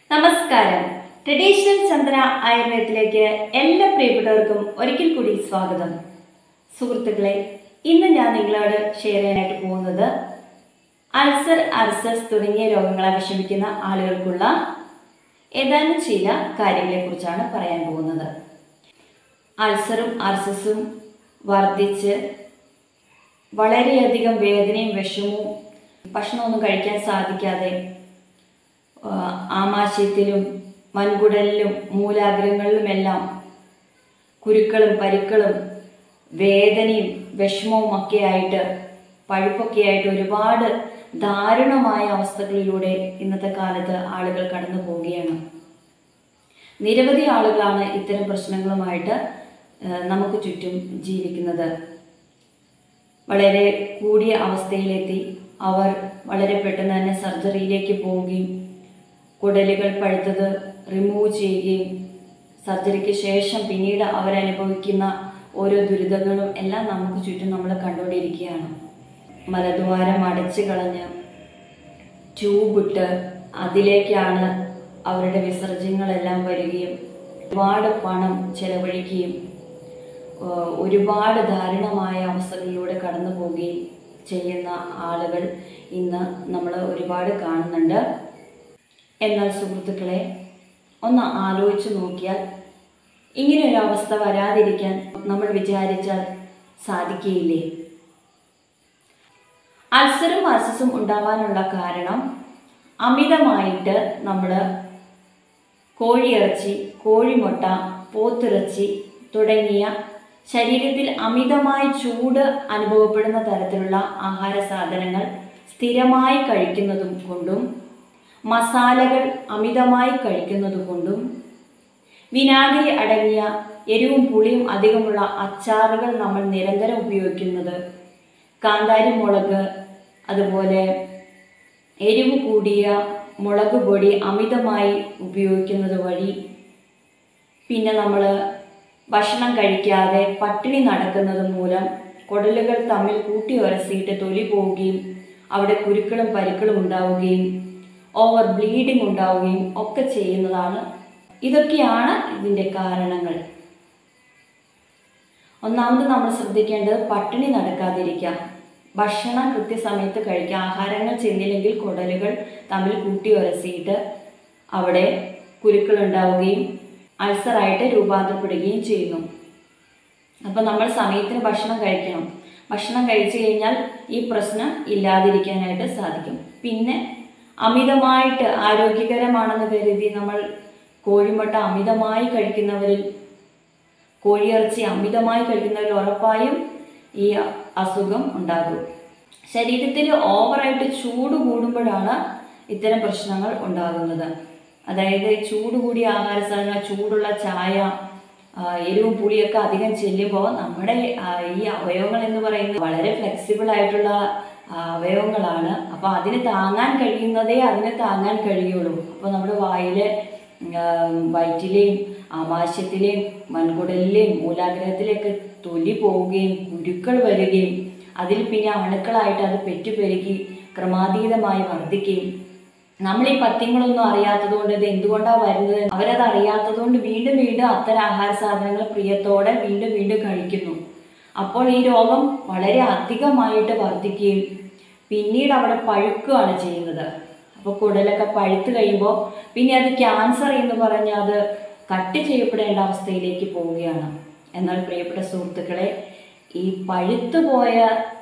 നമസ്കാരം ട്രഡീഷണൽ ചന്ദ്ര ആയുർവേദത്തിലേക്ക് എല്ലാ പ്രിയപ്പെട്ടവർക്കും ഒരിക്കൽ കൂടി സ്വാഗതം സുഹൃത്തുക്കളെ ഇന്ന് ഞാൻ നിങ്ങളോട് ഷെയർ ചെയ്യാനായിട്ട് പോകുന്നത് അൾസർ അൾസസ് തുടങ്ങിയ രോഗങ്ങളെ വിഷമിക്കുന്ന ആളുകൾക്കുള്ള ഏതാനും ചില കാര്യങ്ങളെക്കുറിച്ചാണ് പറയാൻ പോകുന്നത് അൾസറും അൾസസും വർദ്ധിച്ച് വളരെയധികം വേദനയും വിഷമവും ഭക്ഷണമൊന്നും കഴിക്കാൻ സാധിക്കാതെ ആ, ആമാശയത്തിലും വൻകുടലിലും മൂലാഗ്രഹങ്ങളിലുമെല്ലാം കുരുക്കളും പരുക്കളും വേദനയും വിഷമവും ഒക്കെ ആയിട്ട് പഴുപ്പൊക്കെ ആയിട്ട് ഒരുപാട് ദാരുണമായ അവസ്ഥകളിലൂടെ ഇന്നത്തെ കാലത്ത് ആളുകൾ കടന്നു പോവുകയാണ് നിരവധി ആളുകളാണ് ഇത്തരം പ്രശ്നങ്ങളുമായിട്ട് ആ, നമുക്ക് ചുറ്റും ജീവിക്കുന്നത് വളരെ കൂടിയ അവസ്ഥയിലെത്തി അവർ വളരെ പെട്ടെന്ന് തന്നെ സർജറിയിലേക്ക് പോവുകയും കുടലുകൾ പഴുത്തത് റിമൂവ് ചെയ്യുകയും സർജറിക്ക് ശേഷം പിന്നീട് അവരനുഭവിക്കുന്ന ഓരോ ദുരിതങ്ങളും എല്ലാം നമുക്ക് ചുറ്റും നമ്മൾ കണ്ടുകൊണ്ടിരിക്കുകയാണ് മലദ്വാരം അടച്ചു കളഞ്ഞ് ട്യൂബിട്ട് അതിലേക്കാണ് അവരുടെ വിസർജ്യങ്ങളെല്ലാം വരികയും ഒരുപാട് പണം ചെലവഴിക്കുകയും ഏഹ് ഒരുപാട് ദാരുണമായ അവസ്ഥകളിലൂടെ കടന്നു പോവുകയും ചെയ്യുന്ന ആളുകൾ ഇന്ന് നമ്മൾ ഒരുപാട് കാണുന്നുണ്ട് എന്നാൽ സുഹൃത്തുക്കളെ ഒന്ന് ആലോചിച്ച് നോക്കിയാൽ ഇങ്ങനെ ഒരു അവസ്ഥ വരാതിരിക്കാൻ നമ്മൾ വിചാരിച്ചാൽ സാധിക്കുകയില്ലേ അൾസറും അൾസസും ഉണ്ടാവാനുള്ള കാരണം അമിതമായിട്ട് നമ്മൾ കോഴിയിറച്ചി കോഴിമുട്ട പോത്തിറച്ചി തുടങ്ങിയ ശരീരത്തിൽ അമിതമായി ചൂട് അനുഭവപ്പെടുന്ന തരത്തിലുള്ള ആഹാര സാധനങ്ങൾ സ്ഥിരമായി കഴിക്കുന്നതും കൊണ്ടും മസാലകൾ അമിതമായി കഴിക്കുന്നത് കൊണ്ടും വിനാഗിരി അടങ്ങിയ എരിവും പുളിയും അധികമുള്ള അച്ചാറുകൾ നമ്മൾ നിരന്തരം ഉപയോഗിക്കുന്നത് കാന്താരി മുളക് അതുപോലെ എരിവ് കൂടിയ മുളക് പൊടി അമിതമായി ഉപയോഗിക്കുന്നത് വഴി പിന്നെ നമ്മൾ ഭക്ഷണം കഴിക്കാതെ പട്ടിണി നടക്കുന്നത് മൂലം കുടലുകൾ തമ്മിൽ കൂട്ടി ഉരസിയിട്ട് തൊലി പോവുകയും അവിടെ കുരുക്കളും പരുക്കളും ഉണ്ടാവുകയും ഓവർ ബ്ലീഡിംഗ് ഉണ്ടാവുകയും ഒക്കെ ചെയ്യുന്നതാണ് ഇതൊക്കെയാണ് ഇതിൻ്റെ കാരണങ്ങൾ ഒന്നാമത് നമ്മൾ ശ്രദ്ധിക്കേണ്ടത് പട്ടിണി നടക്കാതിരിക്കുക ഭക്ഷണം കൃത്യസമയത്ത് കഴിക്കുക ആഹാരങ്ങൾ ചെന്നില്ലെങ്കിൽ കുടലുകൾ തമ്മിൽ കൂട്ടി ഉരസിയിട്ട് അവിടെ കുരുക്കൾ ഉണ്ടാവുകയും അൾസറായിട്ട് രൂപാന്തരപ്പെടുകയും ചെയ്യുന്നു അപ്പോൾ നമ്മൾ സമയത്തിന് ഭക്ഷണം കഴിക്കണം ഭക്ഷണം കഴിച്ചു കഴിഞ്ഞാൽ ഈ പ്രശ്നം ഇല്ലാതിരിക്കാനായിട്ട് സാധിക്കും പിന്നെ അമിതമായിട്ട് ആരോഗ്യകരമാണെന്ന് കരുതി നമ്മൾ കോഴിമുട്ട അമിതമായി കഴിക്കുന്നവരിൽ കോഴിയിറച്ചി അമിതമായി കഴിക്കുന്നവരിൽ ഉറപ്പായും ഈ അസുഖം ഉണ്ടാകും ശരീരത്തിൽ ഓവറായിട്ട് ചൂട് കൂടുമ്പോഴാണ് ഇത്തരം പ്രശ്നങ്ങൾ ഉണ്ടാകുന്നത് അതായത് ചൂട് കൂടിയ ആഹാര സാധനങ്ങൾ ചൂടുള്ള ചായ ആ, എരിവും പുളിയൊക്കെ അധികം ചെല്ലുമ്പോൾ നമ്മുടെ ആ, ഈ അവയവങ്ങൾ എന്ന് പറയുന്നത് വളരെ ഫ്ലെക്സിബിൾ ആയിട്ടുള്ള ആ, അവയവങ്ങളാണ് അപ്പോൾ അതിന് താങ്ങാൻ കഴിയുന്നതേ അതിന് താങ്ങാൻ കഴിയുള്ളൂ അപ്പോൾ നമ്മുടെ വായിലെ ഉം, വയറ്റിലെയും ആമാശയത്തിലെയും വൻകുടലിലെയും മൂലാഗ്രഹത്തിലെയൊക്കെ തൊലി പോവുകയും കുരുക്കൾ വരികയും അതിൽ പിന്നെ അണുക്കളായിട്ട് അത് പെറ്റുപെരുകി ക്രമാതീതമായി വർദ്ധിക്കുകയും നമ്മൾ ഈ പത്യങ്ങളൊന്നും അറിയാത്തത് കൊണ്ട് ഇത് എന്തുകൊണ്ടാണ് വരുന്നത് അവരത് അറിയാത്തത് കൊണ്ട് വീണ്ടും വീണ്ടും അത്തരം ആഹാര സാധനങ്ങൾ പ്രിയത്തോടെ വീണ്ടും വീണ്ടും കഴിക്കുന്നു അപ്പോൾ ഈ രോഗം വളരെ അധികമായിട്ട് വർദ്ധിക്കുകയും പിന്നീട് അവിടെ പഴുക്കുകയാണ് ചെയ്യുന്നത് അപ്പോൾ കുടലൊക്കെ പഴുത്ത് കഴിയുമ്പോൾ പിന്നെ അത് ക്യാൻസർ എന്ന് പറഞ്ഞ് അത് കട്ട് ചെയ്യപ്പെടേണ്ട അവസ്ഥയിലേക്ക് പോവുകയാണ് എന്നാൽ പ്രിയപ്പെട്ട സുഹൃത്തുക്കളെ ഈ പഴുത്തു പോയ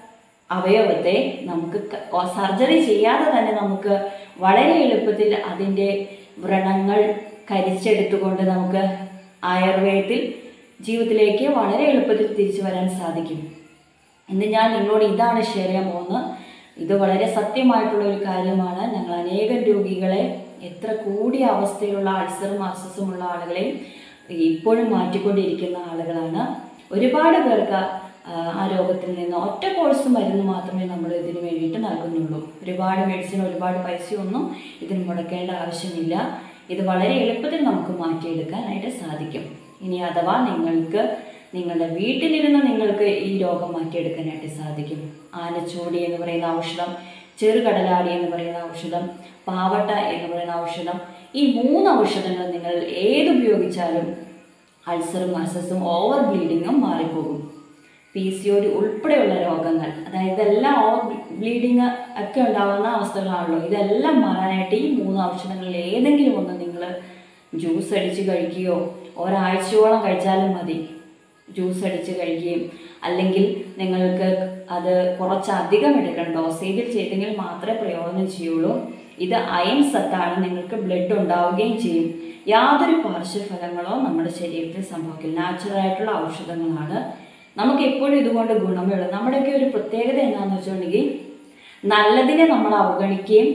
അവയവത്തെ നമുക്ക് ക- സർജറി ചെയ്യാതെ തന്നെ നമുക്ക് വളരെ എളുപ്പത്തിൽ അതിൻ്റെ വ്രണങ്ങൾ കരിച്ചെടുത്തുകൊണ്ട് നമുക്ക് ആയുർവേദത്തിൽ ജീവിതത്തിലേക്ക് വളരെ എളുപ്പത്തിൽ തിരിച്ചു വരാൻ സാധിക്കും ഇന്ന് ഞാൻ നിങ്ങളോട് ഇതാണ് ഷെയർ ചെയ്യാൻ പോകുന്നത് ഇത് വളരെ സത്യമായിട്ടുള്ള ഒരു കാര്യമാണ് ഞങ്ങൾ അനേകം രോഗികളെ എത്ര കൂടിയ അവസ്ഥയിലുള്ള അൾസറും അൾസസും ഉള്ള ആളുകളെയും ഇപ്പോഴും മാറ്റിക്കൊണ്ടിരിക്കുന്ന ആളുകളാണ് ഒരുപാട് പേർക്ക് ആ, ആ രോഗത്തിൽ നിന്ന് ഒറ്റ കോഴ്സ് മരുന്ന് മാത്രമേ നമ്മൾ ഇതിന് വേണ്ടിയിട്ട് നൽകുന്നുള്ളൂ ഒരുപാട് മെഡിസിൻ ഒരുപാട് പൈസയൊന്നും ഇതിന് മുടക്കേണ്ട ആവശ്യമില്ല ഇത് വളരെ എളുപ്പത്തിൽ നമുക്ക് മാറ്റിയെടുക്കാനായിട്ട് സാധിക്കും ഇനി അഥവാ നിങ്ങൾക്ക് നിങ്ങളുടെ വീട്ടിലിരുന്ന് നിങ്ങൾക്ക് ഈ രോഗം മാറ്റിയെടുക്കാനായിട്ട് സാധിക്കും ആനച്ചൂടി എന്ന് പറയുന്ന ഔഷധം ചെറുകടലാടി എന്ന് പറയുന്ന ഔഷധം പാവട്ട എന്ന് പറയുന്ന ഔഷധം ഈ മൂന്ന് ഔഷധങ്ങൾ നിങ്ങൾ ഏതുപയോഗിച്ചാലും അൾസറും അൾസസും ഓവർ ബ്ലീഡിങ്ങും മാറിപ്പോകും പി സി ഒ ഡി ഉൾപ്പെടെയുള്ള രോഗങ്ങൾ അതായത് ഇതെല്ലാം ഓവർ ബ്ലീഡിങ് ഒക്കെ ഉണ്ടാകുന്ന അവസ്ഥകളാണല്ലോ ഇതെല്ലാം മാറാനായിട്ട് ഈ മൂന്ന് ഔഷധങ്ങളിൽ ഏതെങ്കിലും ഒന്ന് നിങ്ങൾ ജ്യൂസ് അടിച്ച് കഴിക്കുകയോ ഒരാഴ്ചയോളം കഴിച്ചാലും മതി ജ്യൂസ് അടിച്ച് കഴിക്കുകയും അല്ലെങ്കിൽ നിങ്ങൾക്ക് അത് കുറച്ചധികം എടുക്കണം ഡോസേജിൽ ചെയ്തെങ്കിൽ മാത്രമേ പ്രയോജനം ചെയ്യുള്ളൂ ഇത് അയൺ സത്താണ് നിങ്ങൾക്ക് ബ്ലഡ് ഉണ്ടാവുകയും ചെയ്യും യാതൊരു പാർശ്വഫലങ്ങളോ നമ്മുടെ ശരീരത്തിൽ സംഭവിക്കില്ല നാച്ചുറൽ ആയിട്ടുള്ള ഔഷധങ്ങളാണ് നമുക്ക് എപ്പോഴും ഇതുകൊണ്ട് ഗുണമേ നമ്മുടെയൊക്കെ ഒരു പ്രത്യേകത എന്താണെന്ന് വെച്ചിട്ടുണ്ടെങ്കിൽ നല്ലതിനെ നമ്മൾ അവഗണിക്കുകയും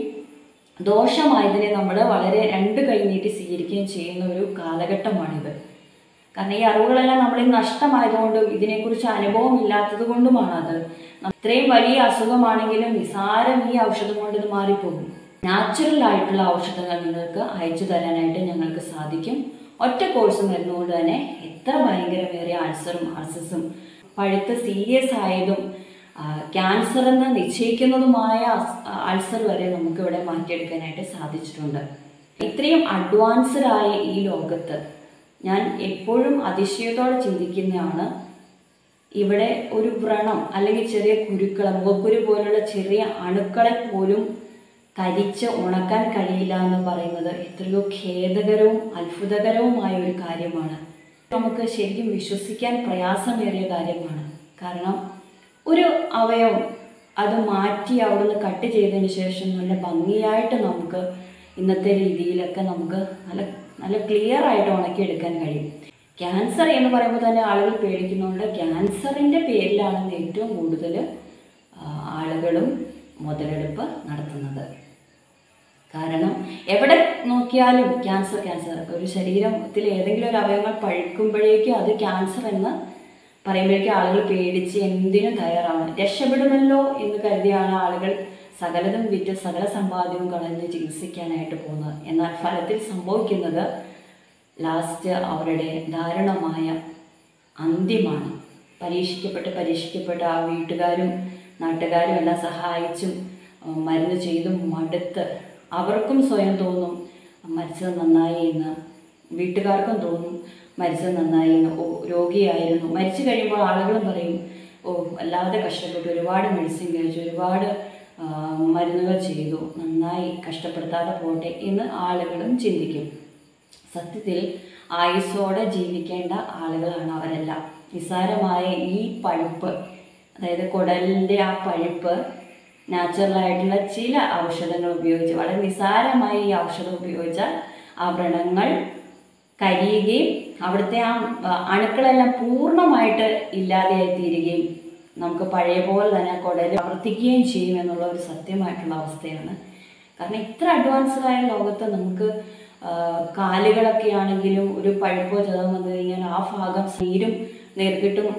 ദോഷമായതിനെ നമ്മൾ വളരെ രണ്ട് കൈ നീട്ടി സ്വീകരിക്കുകയും ചെയ്യുന്ന ഒരു കാലഘട്ടമാണിത് കാരണം ഈ അറിവുകളെല്ലാം നമ്മളിൽ നഷ്ടമായതുകൊണ്ടും ഇതിനെക്കുറിച്ച് അനുഭവം ഇല്ലാത്തത് കൊണ്ടുമാണ് അത് ഇത്രയും വലിയ അസുഖമാണെങ്കിലും നിസാരം ഈ ഔഷധം കൊണ്ട് ഇത് മാറിപ്പോകും നാച്ചുറൽ ആയിട്ടുള്ള ഔഷധങ്ങൾ നിങ്ങൾക്ക് അയച്ചു തരാനായിട്ട് ഞങ്ങൾക്ക് സാധിക്കും ഒറ്റ കോഴ്സ് മരുന്നുകൊണ്ട് തന്നെ എത്ര ഭയങ്കരമേറിയ അൾസറും അൾസസും പഴുത്ത് സീരിയസ് ആയതും ക്യാൻസർ എന്ന് നിശ്ചയിക്കുന്നതുമായ അസ്- അൾസർ വരെ നമുക്കിവിടെ മാറ്റിയെടുക്കാനായിട്ട് സാധിച്ചിട്ടുണ്ട് ഇത്രയും അഡ്വാൻസ്ഡ് ആയ ഈ ലോകത്ത് ഞാൻ എപ്പോഴും അതിശയത്തോടെ ചിന്തിക്കുന്നതാണ് ഇവിടെ ഒരു വ്രണം അല്ലെങ്കിൽ ചെറിയ കുരുക്കൾ മുഖക്കുരു പോലുള്ള ചെറിയ അണുക്കളെ പോലും കരിച്ച് ഉണക്കാൻ കഴിയില്ല എന്ന് പറയുന്നത് എത്രയോ ഖേദകരവും അത്ഭുതകരവുമായ ഒരു കാര്യമാണ് നമുക്ക് ശരിക്കും വിശ്വസിക്കാൻ പ്രയാസമേറിയ കാര്യമാണ് കാരണം ഒരു അവയവം അത് മാറ്റി അവിടുന്ന് കട്ട് ചെയ്തതിന് ശേഷം നല്ല ഭംഗിയായിട്ട് നമുക്ക് ഇന്നത്തെ രീതിയിലൊക്കെ നമുക്ക് നല്ല നല്ല ക്ലിയർ ആയിട്ട് ഉണക്കിയെടുക്കാൻ കഴിയും ക്യാൻസർ എന്ന് പറയുമ്പോൾ തന്നെ ആളുകൾ പേടിക്കുന്നുണ്ട് ക്യാൻസറിൻ്റെ പേരിലാണ് ഇന്ന് ഏറ്റവും കൂടുതൽ ആളുകളും മുതലെടുപ്പ് നടത്തുന്നത് കാരണം എവിടെ നോക്കിയാലും ക്യാൻസർ ക്യാൻസർ ഒരു ശരീരത്തിൽ ഏതെങ്കിലും ഒരു അവയവങ്ങൾ പഴുക്കുമ്പോഴേക്കും അത് ക്യാൻസർ എന്ന് പറയുമ്പോഴേക്കും ആളുകൾ പേടിച്ച് എന്തിനും തയ്യാറാണ് രക്ഷപ്പെടുമല്ലോ എന്ന് കരുതിയാണ് ആളുകൾ സകലതും വിറ്റ് സകല സമ്പാദ്യവും കളഞ്ഞ് ചികിത്സിക്കാനായിട്ട് പോകുന്നത് എന്നാൽ ഫലത്തിൽ സംഭവിക്കുന്നത് ലാസ്റ്റ് അവരുടെ ദാരുണമായ അന്ത്യമാണ് പരീക്ഷിക്കപ്പെട്ട് പരീക്ഷിക്കപ്പെട്ട് ആ വീട്ടുകാരും നാട്ടുകാരും എല്ലാം സഹായിച്ചും ആ, മരുന്ന് ചെയ്തും മടുത്ത് അവർക്കും സ്വയം തോന്നും മരിച്ചത് നന്നായി എന്ന് വീട്ടുകാർക്കും തോന്നും മരിച്ചത് നന്നായി എന്ന് ഓ രോഗിയായിരുന്നു മരിച്ചു കഴിയുമ്പോൾ ആളുകളും പറയും ഓ വല്ലാതെ കഷ്ടപ്പെട്ടു ഒരുപാട് മെഡിസിൻ കഴിച്ചു ഒരുപാട് ആ, മരുന്നുകൾ ചെയ്തു നന്നായി കഷ്ടപ്പെടുത്താതെ പോട്ടെ എന്ന് ആളുകളും ചിന്തിക്കും സത്യത്തിൽ ആയുസ്സോടെ ജീവിക്കേണ്ട ആളുകളാണ് അവരെല്ലാം നിസ്സാരമായ ഈ പഴുപ്പ് അതായത് കുടലിൻ്റെ ആ പഴുപ്പ് നാച്ചുറലായിട്ടുള്ള ചില ഔഷധങ്ങൾ ഉപയോഗിച്ച് വളരെ നിസ്സാരമായി ഈ ഔഷധം ഉപയോഗിച്ചാൽ ആ വ്രണങ്ങൾ കരിയുകയും അവിടുത്തെ ആ ആ, അണുക്കളെല്ലാം പൂർണ്ണമായിട്ട് ഇല്ലാതെയായി തീരുകയും നമുക്ക് പഴയ പോലെ തന്നെ ആ കുടൽ പ്രവർത്തിക്കുകയും ചെയ്യും എന്നുള്ള ഒരു സത്യമായിട്ടുള്ള അവസ്ഥയാണ് കാരണം ഇത്ര അഡ്വാൻസ്ഡ് ആയ ലോകത്ത് നമുക്ക് ആ, കാലുകളൊക്കെ ആണെങ്കിലും ഒരു പഴുപ്പോ ചതവോ വന്നു കഴിഞ്ഞാൽ ആ ഭാഗം നീരും നേർക്കിട്ടും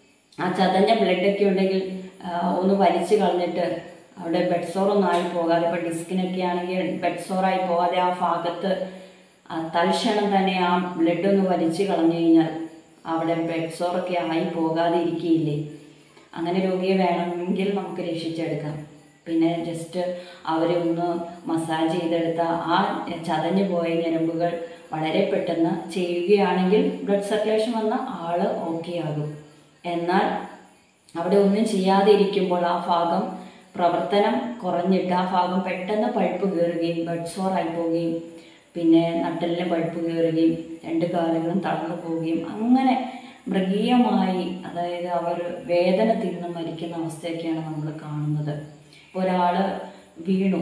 ആ ചതഞ്ഞ ബ്ലഡൊക്കെ ഉണ്ടെങ്കിൽ ആ, ഒന്ന് വലിച്ചു കളഞ്ഞിട്ട് അവിടെ ബെഡ് സോറൊന്നും ആയി പോകാതെ ഇപ്പോൾ ഡിസ്കിനൊക്കെ ആണെങ്കിൽ ബെഡ് സോറായി പോകാതെ ആ ഭാഗത്ത് ആ തൽക്ഷണം തന്നെ ആ ബ്ലഡ് ഒന്ന് വലിച്ചു കളഞ്ഞു കഴിഞ്ഞാൽ അവിടെ ബെഡ് സോറൊക്കെ ആയി പോകാതെ ഇരിക്കുകയില്ലേ അങ്ങനെ രോഗിയെ വേണമെങ്കിൽ നമുക്ക് രക്ഷിച്ചെടുക്കാം പിന്നെ ജസ്റ്റ് അവരെ ഒന്ന് മസാജ് ചെയ്തെടുത്ത ആ ചതഞ്ഞു പോയ ഞരമ്പുകൾ വളരെ പെട്ടെന്ന് ചെയ്യുകയാണെങ്കിൽ ബ്ലഡ് സർക്കുലേഷൻ വന്ന ആള് ഓക്കെ ആകും എന്നാൽ അവിടെ ഒന്നും ചെയ്യാതെ ഇരിക്കുമ്പോൾ ആ ഭാഗം പ്രവർത്തനം കുറഞ്ഞിട്ട് ആ ഭാഗം പെട്ടെന്ന് പഴുപ്പ് കയറുകയും ബഡ് സോറായി പോവുകയും പിന്നെ നട്ടലിന് പഴുപ്പ് കയറുകയും രണ്ട് കാലുകളും തളർന്നു പോവുകയും അങ്ങനെ മൃഗീയമായി അതായത് അവർ വേദന തിന്ന് മരിക്കുന്ന അവസ്ഥയൊക്കെയാണ് നമ്മൾ കാണുന്നത് ഇപ്പോൾ ഒരാൾ വീണു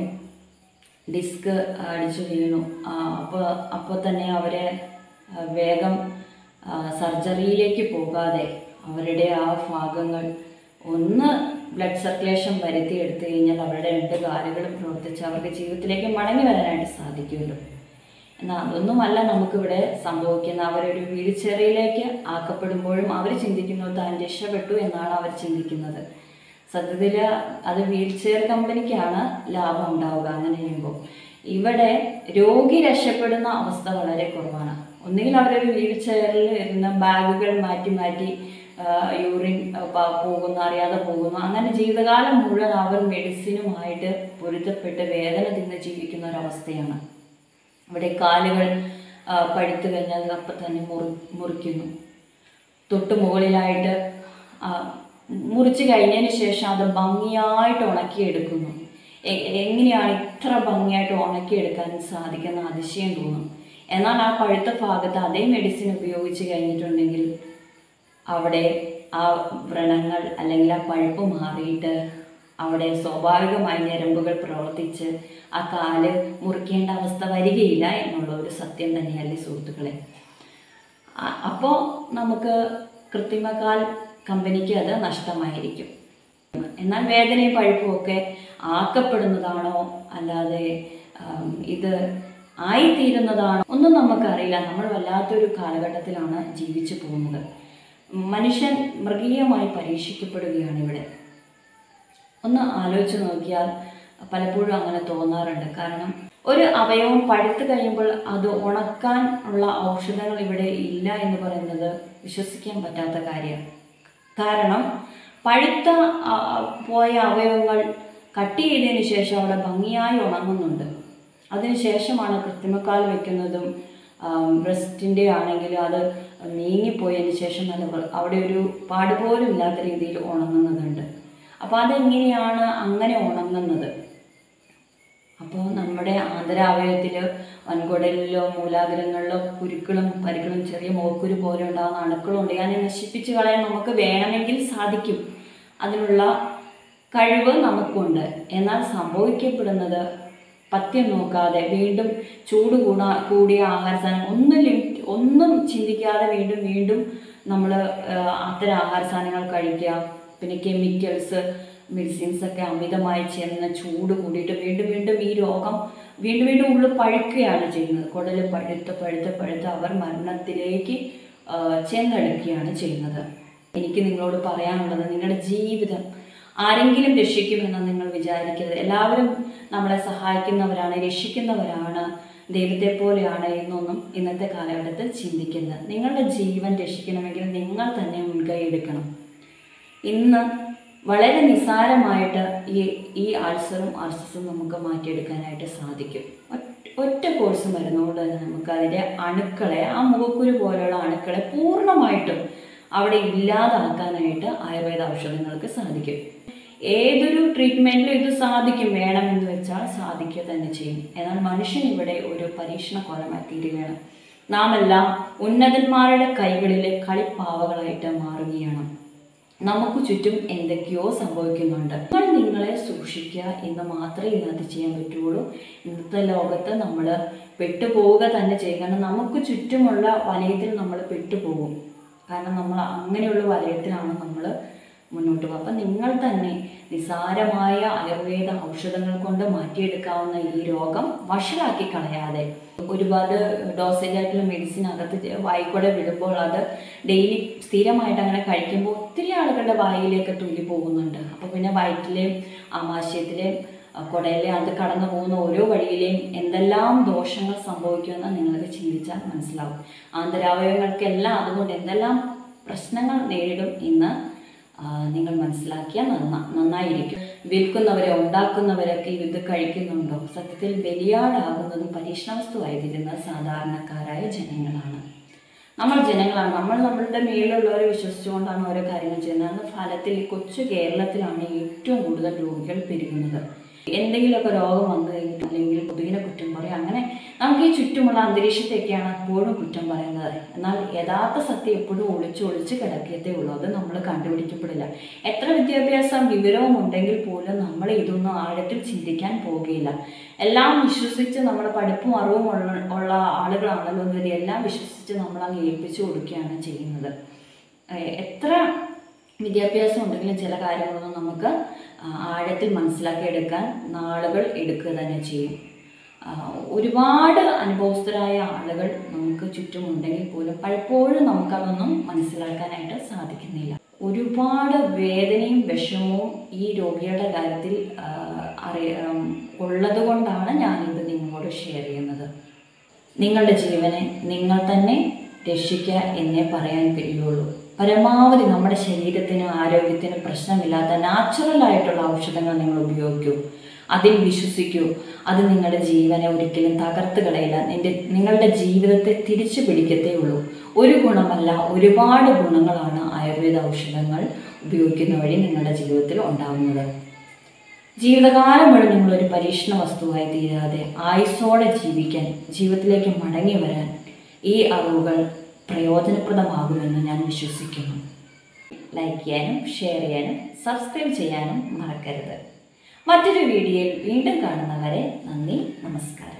ഡിസ്ക് അടിച്ചു വീണു അപ്പോൾ അപ്പോൾ തന്നെ അവരെ ആ, വേഗം ആ, സർജറിയിലേക്ക് പോകാതെ അവരുടെ ആ ഭാഗങ്ങൾ ഒന്ന് ബ്ലഡ് സർക്കുലേഷൻ വരുത്തി എടുത്തു കഴിഞ്ഞാൽ അവരുടെ രണ്ട് കാലുകളും പ്രവർത്തിച്ച് അവർക്ക് ജീവിതത്തിലേക്ക് മടങ്ങി വരാനായിട്ട് സാധിക്കുമല്ലോ എന്നാൽ അതൊന്നുമല്ല നമുക്കിവിടെ സംഭവിക്കുന്നത് അവരൊരു വീൽ ചെയറിലേക്ക് ആക്കപ്പെടുമ്പോഴും അവർ ചിന്തിക്കുന്നത് താൻ രക്ഷപ്പെട്ടു എന്നാണ് അവർ ചിന്തിക്കുന്നത് സത്യത്തിൽ അത് വീൽ ചെയർ കമ്പനിക്കാണ് ലാഭം ഉണ്ടാവുക അങ്ങനെ ചെയ്യുമ്പോൾ ഇവിടെ രോഗി രക്ഷപ്പെടുന്ന അവസ്ഥ വളരെ കുറവാണ് ഒന്നുകിൽ അവരൊരു വീൽ ചെയറിൽ ഇരുന്ന് ബാഗുകൾ മാറ്റി മാറ്റി യൂറിൻ പോകുന്നു അറിയാതെ പോകുന്നു അങ്ങനെ ജീവിതകാലം മുഴുവൻ അവർ മെഡിസിനുമായിട്ട് പൊരുത്തപ്പെട്ട് വേദന തിന്ന് ജീവിക്കുന്ന ഒരവസ്ഥയാണ് ഇവിടെ കാലുകൾ ആ, പഴുത്തു കഴിഞ്ഞാൽ അത് അപ്പം തന്നെ മുറി മുറിക്കുന്നു തൊട്ട് മുകളിലായിട്ട് ആ, മുറിച്ച് കഴിഞ്ഞതിന് ശേഷം അത് ഭംഗിയായിട്ട് ഉണക്കിയെടുക്കുന്നു എ- എങ്ങനെയാണ് ഇത്ര ഭംഗിയായിട്ട് ഉണക്കിയെടുക്കാൻ സാധിക്കുന്ന അതിശയം തോന്നും എന്നാൽ ആ പഴുത്ത ഭാഗത്ത് അതേ മെഡിസിൻ ഉപയോഗിച്ച് കഴിഞ്ഞിട്ടുണ്ടെങ്കിൽ അവിടെ ആ വ്രണങ്ങൾ അല്ലെങ്കിൽ ആ പഴുപ്പ് മാറിയിട്ട് അവിടെ സ്വാഭാവികമായി ഞരമ്പുകൾ പ്രവർത്തിച്ച് ആ കാല് മുറിക്കേണ്ട അവസ്ഥ വരികയില്ല എന്നുള്ള ഒരു സത്യം തന്നെയല്ലേ സുഹൃത്തുക്കളെ അപ്പോൾ നമുക്ക് കൃത്രിമക്കാൽ കമ്പനിക്ക് അത് നഷ്ടമായിരിക്കും എന്നാൽ വേദനയും പഴുപ്പും ഒക്കെ ആക്കപ്പെടുന്നതാണോ അല്ലാതെ ആം, ഇത് ആയിത്തീരുന്നതാണോ ഒന്നും നമുക്കറിയില്ല നമ്മൾ വല്ലാത്തൊരു കാലഘട്ടത്തിലാണ് ജീവിച്ചു പോകുന്നത് മനുഷ്യൻ മൃഗീയമായി പരീക്ഷിക്കപ്പെടുകയാണ് ഇവിടെ ഒന്ന് ആലോചിച്ച് നോക്കിയാൽ പലപ്പോഴും അങ്ങനെ തോന്നാറുണ്ട് കാരണം ഒരു അവയവം പഴുത്ത് കഴിയുമ്പോൾ അത് ഉണക്കാൻ ഉള്ള ഔഷധങ്ങൾ ഇവിടെ ഇല്ല എന്ന് പറയുന്നത് വിശ്വസിക്കാൻ പറ്റാത്ത കാര്യമാണ് കാരണം പഴുത്ത ആ, പോയ അവയവങ്ങൾ കട്ട് ചെയ്തതിന് ശേഷം അവിടെ ഭംഗിയായി ഉണങ്ങുന്നുണ്ട് അതിനുശേഷമാണ് കൃത്രിമക്കാൽ വെക്കുന്നതും ബ്രസ്റ്റിൻ്റെ ആണെങ്കിലും അത് നീങ്ങിപ്പോയതിന് ശേഷം നല്ല വൃ- അവിടെ ഒരു പാട് പോലും ഇല്ലാത്ത രീതിയിൽ ഉണങ്ങുന്നതുണ്ട് അപ്പോൾ അതെങ്ങനെയാണ് അങ്ങനെ ഉണങ്ങുന്നത് അപ്പോൾ നമ്മുടെ ആന്തരാവയവത്തിൽ വൻകുടലിലോ മൂലാഗ്രഹങ്ങളിലോ കുരുക്കളും പരിക്കളും ചെറിയ മോക്കുരു പോലെ ഉണ്ടാകുന്ന അണുക്കളും ഉണ്ട് അതിനെ നശിപ്പിച്ച് കളയാൻ നമുക്ക് വേണമെങ്കിൽ സാധിക്കും അതിനുള്ള കഴിവ് നമുക്കുണ്ട് എന്നാൽ സംഭവിക്കപ്പെടുന്നത് പഥ്യം നോക്കാതെ വീണ്ടും ചൂട് കൂടാ കൂടിയ ആഹാര സാധനം ഒന്നും ലിമിറ്റ് ഒന്നും ചിന്തിക്കാതെ വീണ്ടും വീണ്ടും നമ്മൾ അത്തരം ആഹാര സാധനങ്ങൾ കഴിക്കുക പിന്നെ കെമിക്കൽസ് മെഡിസിൻസ് ഒക്കെ അമിതമായി ചെന്ന് ചൂട് കൂടിയിട്ട് വീണ്ടും വീണ്ടും ഈ രോഗം വീണ്ടും വീണ്ടും ഉള്ളിൽ പഴുക്കുകയാണ് ചെയ്യുന്നത് കുടൽ പഴുത്ത് പഴുത്ത് പഴുത്ത് അവർ മരണത്തിലേക്ക് ആ, ചെന്നെടുക്കുകയാണ് ചെയ്യുന്നത് എനിക്ക് നിങ്ങളോട് പറയാനുള്ളത് നിങ്ങളുടെ ജീവിതം ആരെങ്കിലും രക്ഷിക്കുമെന്ന് നിങ്ങൾ വിചാരിക്കരുത് എല്ലാവരും നമ്മളെ സഹായിക്കുന്നവരാണ് രക്ഷിക്കുന്നവരാണ് ദൈവത്തെ പോലെയാണ് എന്നൊന്നും ഇന്നത്തെ കാലഘട്ടത്തിൽ ചിന്തിക്കുന്നത് നിങ്ങളുടെ ജീവൻ രക്ഷിക്കണമെങ്കിൽ നിങ്ങൾ തന്നെ മുൻകൈ എടുക്കണം ഇന്ന് വളരെ നിസ്സാരമായിട്ട് ഈ ഈ ആൾസറും ആർസസും നമുക്ക് മാറ്റിയെടുക്കാനായിട്ട് സാധിക്കും ഒറ്റ- ഒറ്റ കോഴ്സ് മരുന്നുകൊണ്ട് തന്നെ നമുക്ക് അതിൻ്റെ അണുക്കളെ ആ മുഖക്കുരു പോലെയുള്ള അണുക്കളെ പൂർണ്ണമായിട്ടും അവിടെ ഇല്ലാതാക്കാനായിട്ട് ആയുർവേദ ഔഷധങ്ങൾക്ക് സാധിക്കും ഏതൊരു ട്രീറ്റ്മെൻറ്റിലും ഇത് സാധിക്കും വേണമെന്ന് വെച്ചാൽ സാധിക്കുക തന്നെ ചെയ്യും എന്നാൽ മനുഷ്യൻ ഇവിടെ ഒരു പരീക്ഷണ കോലമായി തീരുകയാണ് നാം എല്ലാം ഉന്നതന്മാരുടെ കൈകളിലെ കളിപ്പാവകളായിട്ട് മാറുകയാണ് നമുക്ക് ചുറ്റും എന്തൊക്കെയോ സംഭവിക്കുന്നുണ്ട് നിങ്ങൾ നിങ്ങളെ സൂക്ഷിക്കുക എന്ന് മാത്രമേ ഇതിനകത്ത് ചെയ്യാൻ പറ്റുള്ളൂ ഇന്നത്തെ ലോകത്ത് നമ്മൾ പെട്ടുപോവുക തന്നെ ചെയ്യും കാരണം നമുക്ക് ചുറ്റുമുള്ള വലയത്തിൽ നമ്മൾ പെട്ടുപോകും കാരണം നമ്മൾ അങ്ങനെയുള്ള വലയത്തിലാണ് നമ്മൾ മുന്നോട്ട് പോകുക അപ്പം നിങ്ങൾ തന്നെ നിസാരമായ ആയുർവേദ ഔഷധങ്ങൾ കൊണ്ട് മാറ്റിയെടുക്കാവുന്ന ഈ രോഗം വഷളാക്കി കളയാതെ ഒരുപാട് ഡോസേജ് ആയിട്ടുള്ള മെഡിസിൻ അകത്ത് ചെ- വായിക്കൂടെ വിടുമ്പോൾ അത് ഡെയിലി സ്ഥിരമായിട്ട് അങ്ങനെ കഴിക്കുമ്പോൾ ഒത്തിരി ആളുകളുടെ വായിലേക്ക് തുള്ളി പോകുന്നുണ്ട് അപ്പോൾ പിന്നെ വയറ്റിലെയും ആമാശയത്തിലെയും ആ, കുടയിലെയും അത് കടന്നു പോകുന്ന ഓരോ വഴിയിലെയും എന്തെല്ലാം ദോഷങ്ങൾ സംഭവിക്കുമെന്ന് നിങ്ങൾക്ക് ചിന്തിച്ചാൽ മനസ്സിലാവും ആന്തരാവയവങ്ങൾക്കെല്ലാം അതുകൊണ്ട് എന്തെല്ലാം പ്രശ്നങ്ങൾ നേരിടും എന്ന് ആ, നിങ്ങൾ മനസ്സിലാക്കിയാൽ നന്ന നന്നായിരിക്കും വിൽക്കുന്നവരെ ഉണ്ടാക്കുന്നവരൊക്കെ ഇത് കഴിക്കുന്നുണ്ടോ സത്യത്തിൽ ബലിയാടാകുന്നതും പരീക്ഷണ വസ്തുവായി തീരുന്നത് സാധാരണക്കാരായ ജനങ്ങളാണ് നമ്മൾ ജനങ്ങളാണ് നമ്മൾ നമ്മളുടെ മേലുള്ളവരെ വിശ്വസിച്ചുകൊണ്ടാണ് ഓരോ കാര്യങ്ങൾ ചെയ്യുന്നത് അന്ന് ഫലത്തിൽ ഈ കൊച്ചു കേരളത്തിലാണ് ഏറ്റവും കൂടുതൽ രോഗികൾ പെരുകുന്നത് എന്തെങ്കിലുമൊക്കെ രോഗം വന്നു കഴിഞ്ഞിട്ട് അല്ലെങ്കിൽ കൊതുകിനെ കുറ്റം പറയും അങ്ങനെ നമുക്ക് ഈ ചുറ്റുമുള്ള അന്തരീക്ഷത്തെയൊക്കെയാണ് എപ്പോഴും കുറ്റം പറയുന്നത് എന്നാൽ യഥാർത്ഥ സത്യം എപ്പോഴും ഒളിച്ച് ഒളിച്ച് കിടക്കത്തേ ഉള്ളൂ അത് നമ്മൾ കണ്ടുപിടിക്കപ്പെടില്ല എത്ര വിദ്യാഭ്യാസം വിവരവും ഉണ്ടെങ്കിൽ പോലും നമ്മൾ ഇതൊന്നും ആഴത്തിൽ ചിന്തിക്കാൻ പോകുകയില്ല എല്ലാം വിശ്വസിച്ച് നമ്മുടെ പഠിപ്പും അറിവും ഉള്ള ഉള്ള ആളുകളാണല്ലോ എന്ന് എല്ലാം വിശ്വസിച്ച് നമ്മൾ അങ്ങ് ഏൽപ്പിച്ചു കൊടുക്കുകയാണ് ചെയ്യുന്നത് ഏഹ് എത്ര വിദ്യാഭ്യാസം ഉണ്ടെങ്കിലും ചില കാര്യങ്ങളൊന്നും നമുക്ക് ആ, ആഴത്തിൽ മനസ്സിലാക്കിയെടുക്കാൻ നാളുകൾ എടുക്കുക തന്നെ ചെയ്യും ആ, ഒരുപാട് അനുഭവസ്ഥരായ ആളുകൾ നമുക്ക് ചുറ്റുമുണ്ടെങ്കിൽ പോലും പലപ്പോഴും നമുക്കതൊന്നും മനസ്സിലാക്കാനായിട്ട് സാധിക്കുന്നില്ല ഒരുപാട് വേദനയും വിഷമവും ഈ രോഗിയുടെ കാര്യത്തിൽ ആ, അറിയ ഉം, ഉള്ളത് കൊണ്ടാണ് ഞാനിത് നിങ്ങളോട് ഷെയർ ചെയ്യുന്നത് നിങ്ങളുടെ ജീവനെ നിങ്ങൾ തന്നെ രക്ഷിക്കുക എന്നേ പറയാൻ കഴിയുള്ളൂ പരമാവധി നമ്മുടെ ശരീരത്തിനും ആരോഗ്യത്തിനും പ്രശ്നമില്ലാത്ത നാച്ചുറൽ ആയിട്ടുള്ള ഔഷധങ്ങൾ നിങ്ങൾ ഉപയോഗിക്കൂ അതിൽ വിശ്വസിക്കൂ അത് നിങ്ങളുടെ ജീവനെ ഒരിക്കലും തകർത്ത് കളയില്ല നിന്റെ നിങ്ങളുടെ ജീവിതത്തെ തിരിച്ചു പിടിക്കത്തേ ഉള്ളൂ ഒരു ഗുണമല്ല ഒരുപാട് ഗുണങ്ങളാണ് ആയുർവേദ ഔഷധങ്ങൾ ഉപയോഗിക്കുന്ന വഴി നിങ്ങളുടെ ജീവിതത്തിൽ ഉണ്ടാകുന്നത് ജീവിതകാലം മുഴുവൻ നിങ്ങളൊരു പരീക്ഷണ വസ്തുവായി തീരാതെ ആയുസ്സോടെ ജീവിക്കാൻ ജീവിതത്തിലേക്ക് മടങ്ങി വരാൻ ഈ അറിവുകൾ പ്രയോജനപ്രദമാകുമെന്ന് ഞാൻ വിശ്വസിക്കുന്നു ലൈക്ക് ചെയ്യാനും ഷെയർ ചെയ്യാനും സബ്സ്ക്രൈബ് ചെയ്യാനും മറക്കരുത് മറ്റൊരു വീഡിയോയിൽ വീണ്ടും കാണുന്നവരെ നന്ദി നമസ്കാരം